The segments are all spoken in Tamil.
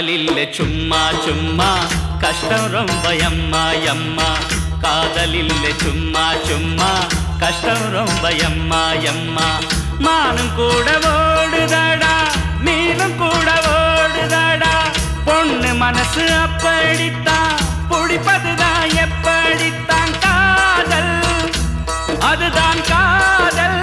காதலில்ல சும்மா சும்மா கஷ்டம் ரொம்ப எம்மா எம்மா காதலில்ல சும்மா சும்மா கஷ்டம் ரொம்ப எம்மா எம்மா மானும் கூட ஓடுதடா மீனும் கூட ஓடுதடா பொண்ணு மனசு அப்படித்தான் பிடிப்பதுதான் எப்படித்தான் காதல் அதுதான் காதல்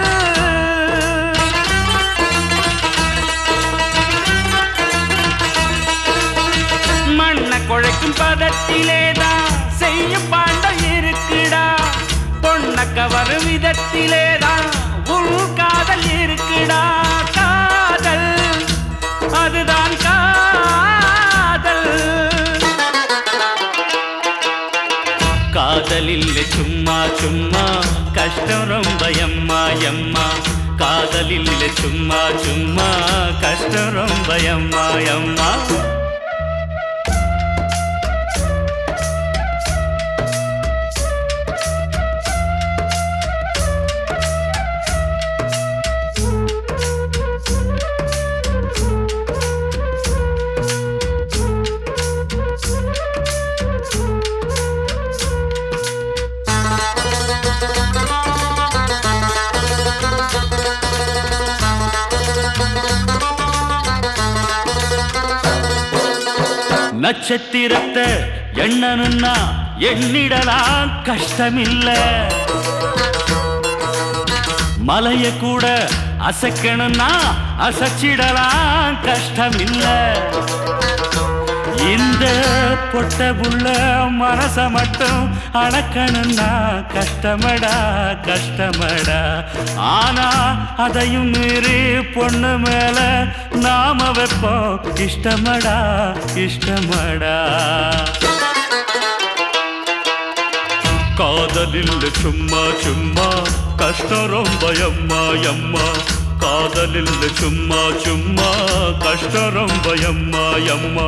மண்ண குழைக்கும் பதத்திலேதான் செய்யும் பாண்டம் இருக்குடா பொண்ண கவரும் விதத்திலேதான் உள் காதல் இருக்குடா காதல் அதுதான் காதல் காதலில் சும்மா சும்மா கஷ்டம் ரொம்ப எம்மா எம்மா காதலில் சும்மா சும்மா கஷ்டம் ரொம்ப எம்மா எம்மா நட்சத்திரத்தை எண்ணணும்னா எண்ணிடலாம் கஷ்டமில்ல மலைய கூட அசைக்கணும்னா அசைச்சிடலாம் கஷ்டமில்ல இந்த பொட்ட புள்ள மனச மட்டும் அடக்கணும்னா கஷ்டமடா கஷ்டமடா ஆனா அதையும் மீறி பொண்ணு மேல நாம வைப்போம் இஷ்டமடா இஷ்டமடா காதலில் சும்மா சும்மா கஷ்டம் ரொம்ப எம்மா எம்மா காதலில் சும்மா சும்மா கஷ்டம் ரொம்ப எம்மா எம்மா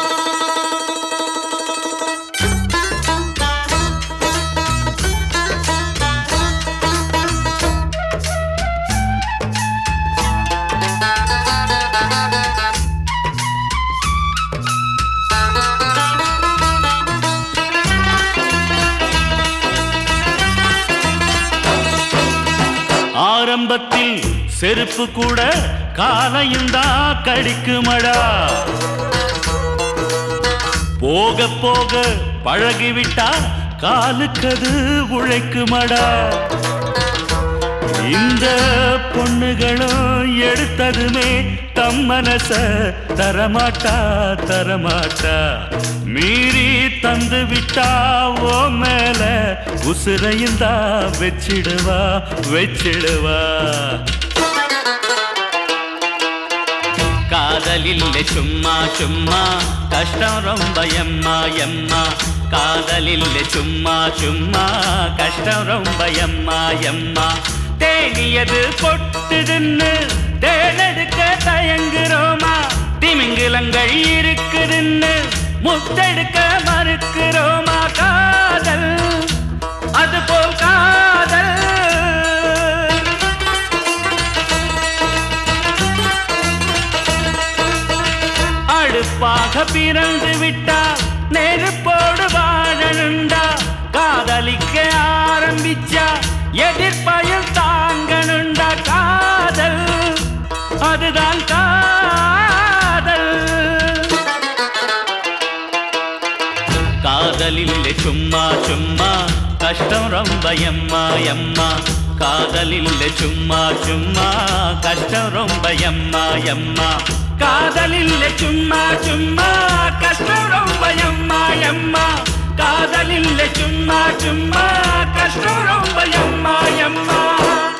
ஆரம்பத்தில் செருப்பு கூட காலையும் தான் கடிக்குமடா போக போக பழகிவிட்டா காலுக்கது உழைக்குமடா இந்த பொண்ணுகளும் எடுத்ததுமே தம் மனச தரமாட்டா தரமாட்டா மீறி தந்து விட்டா ஓ மேல உசுரையும் தான் வச்சிடுவா வச்சிடுவா காதலில் சும்மா சும்மா கஷ்டம் ரொம்ப எம்மா எம்மா காதலில் சும்மா சும்மா கஷ்டம் ரொம்ப எம்மா எம்மா தேனியது கொட்டுதுன்னு தேனெடுக்க தயங்குறோமா திமிங்கிலங்கள் இருக்குதுன்னு முத்தெடுக்க மறுக்கிறோமா காதல் அதுபோல் காதல் அடுப்பாக பிறந்து விட்டா நெருப்போடு வாழணுண்டா காதலிக்க ஆரம்பிச்சா எதிர்ப்பயம் தாங்கணுண்டா காதல் அதுதான் காதல் காதலில் சும்மா சும்மா கஷ்டம் ரொம்ப எம்மா எம்மா காதலில் சும்மா சும்மா கஷ்டம் ரொம்ப எம்மா எம்மா காதலில் சும்மா சும்மா கஷ்டம் ரொம்ப எம்மா எம்மா காதலில் சும்மா சும்மா கஷ்டம் ரொம்ப எம்மா எம்மா